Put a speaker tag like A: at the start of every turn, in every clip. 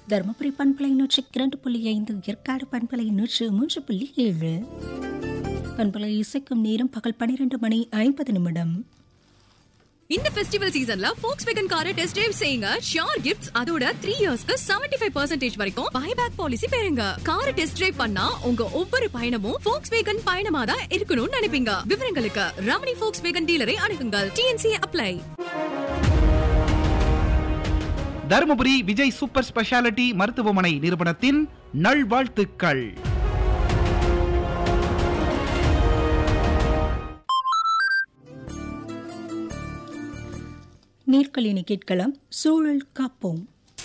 A: தருமபுரி பண்பலை நூற்றி இரண்டு புள்ளி ஐந்து ஏற்காடு பண்பலை நூற்று மூன்று புள்ளி ஏழு பண்பலை இசைக்கும் நேரம் பகல் பனிரெண்டு மணி ஐம்பது நிமிடம்
B: இந்த ஃபெஸ்டிவல் சீசன்ல ஃபோக்ஸ் வேகன் காரை டெஸ்ட் டிரைவ் செய்யுங்க ஷியோர் கிஃப்ட்ஸ் அதோட த்ரீ இயர்ஸ்க்கு செவன்டி ஃபைவ் பர்சன்டேஜ் வரைக்கும் பைபேக் பாலிசி பெறுங்க காரை டெஸ்ட் டிரைவ் பண்ணா உங்க ஒவ்வொரு பயணமும் ஃபோக்ஸ் வேகன் பயணமா தான் இருக்கணும்னு நினைப்பீங்க விவரங்களுக்கு ரமணி ஃபோக்ஸ் வேகன் டீலரை அணுகுங்கள் TNC apply
C: Dharmapuri Vijay super speciality மருத்துவமனை நிறுவனத்தின் நல்வாழ்த்துக்கள்
A: நீர்களினி கேட்கலாம் சூழல் காப்போம்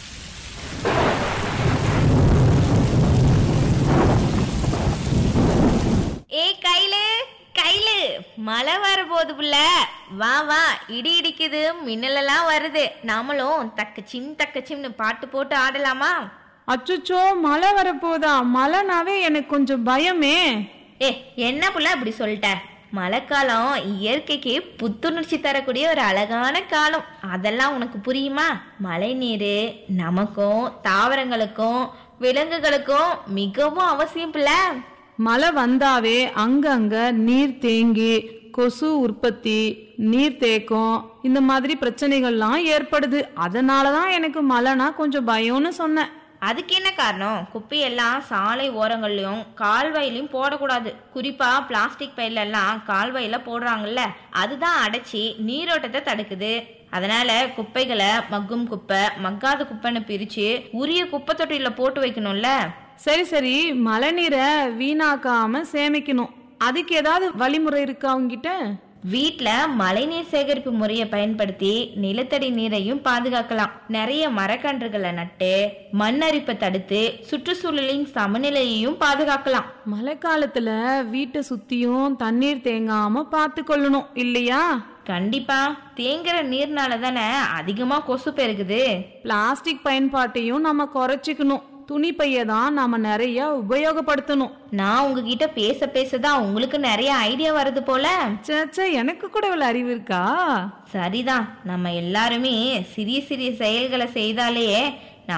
D: ஏய் கைலு கைலு மழை வரப்போகுது புள்ள வா வா இடி இடிக்குது மின்னலெல்லாம் வருது நாமளும் தக்கச்சிம் தக்கச்சிம்னு பாட்டு போட்டு ஆடலாமா
E: அச்சச்சோ மழை வரப்போதா மழைனாவே எனக்கு கொஞ்சம் பயமே
D: ஏ என்ன புள்ள இப்படி சொல்லிட்ட மழைக்காலம் இயற்கைக்கு புத்துணர்ச்சி தரக்கூடிய ஒரு அழகான காலம் அதெல்லாம் உனக்கு புரியுமா மழை நீர் நமக்கும் தாவரங்களுக்கும் விலங்குகளுக்கும் மிகவும் அவசியம் புள்ள
E: மழை வந்தாவே அங்கங்க நீர் தேங்கி கொசு உற்பத்தி நீர் தேக்கம் இந்த மாதிரி பிரச்சனைகள்லாம் ஏற்படுது அதனாலதான் எனக்கு மழைனா கொஞ்சம் பயம்னு சொன்னேன்
D: அதுக்கு என்ன காரணம் குப்பையெல்லாம் சாலை ஓரங்கள்லயும் கால்வாயிலையும் போடக்கூடாது குறிப்பா பிளாஸ்டிக் பையில எல்லாம் கால்வாயில போடுறாங்கல்ல அதுதான் அடைச்சி நீரோட்டத்தை தடுக்குது அதனால குப்பைகளை மக்கும் குப்பை மக்காத குப்பைன்னு பிரிச்சு உரிய குப்பை தொட்டியில போட்டு வைக்கணும்ல
E: சரி சரி மழை நீரை வீணாக்காம சேமிக்கணும் அதுக்கு ஏதாவது வழிமுறை இருக்கா உங்ககிட்ட
D: வீட்ல மழைநீர் சேகரிப்பு முறையை பயன்படுத்தி நிலத்தடி நீரையும் பாதுகாக்கலாம் நிறைய மரக்கன்றுகளை நட்டு மண் அரிப்பை தடுத்து சுற்றுச்சூழலின் சமநிலையையும் பாதுகாக்கலாம்
E: மழைக்காலத்துல வீட்டை சுத்தியும் தண்ணீர் தேங்காம பார்த்து கொள்ளணும் இல்லையா
D: கண்டிப்பா தேங்குற நீர்னால தானே அதிகமா கொசு பெருகுது
E: பிளாஸ்டிக் பயன்பாட்டையும் நம்ம குறைச்சிக்கணும் துணி பைய தான் நாம நிறைய உபயோகப்படுத்தணும்
D: நான் உங்ககிட்ட பேச பேசதான் உங்களுக்கு நிறைய ஐடியா வருது போல
E: சேச்சே எனக்கு கூட இவ்வளவு அறிவு இருக்கா
D: சரிதான் நம்ம எல்லாருமே சிறிய சிறிய செயல்களை செய்தாலே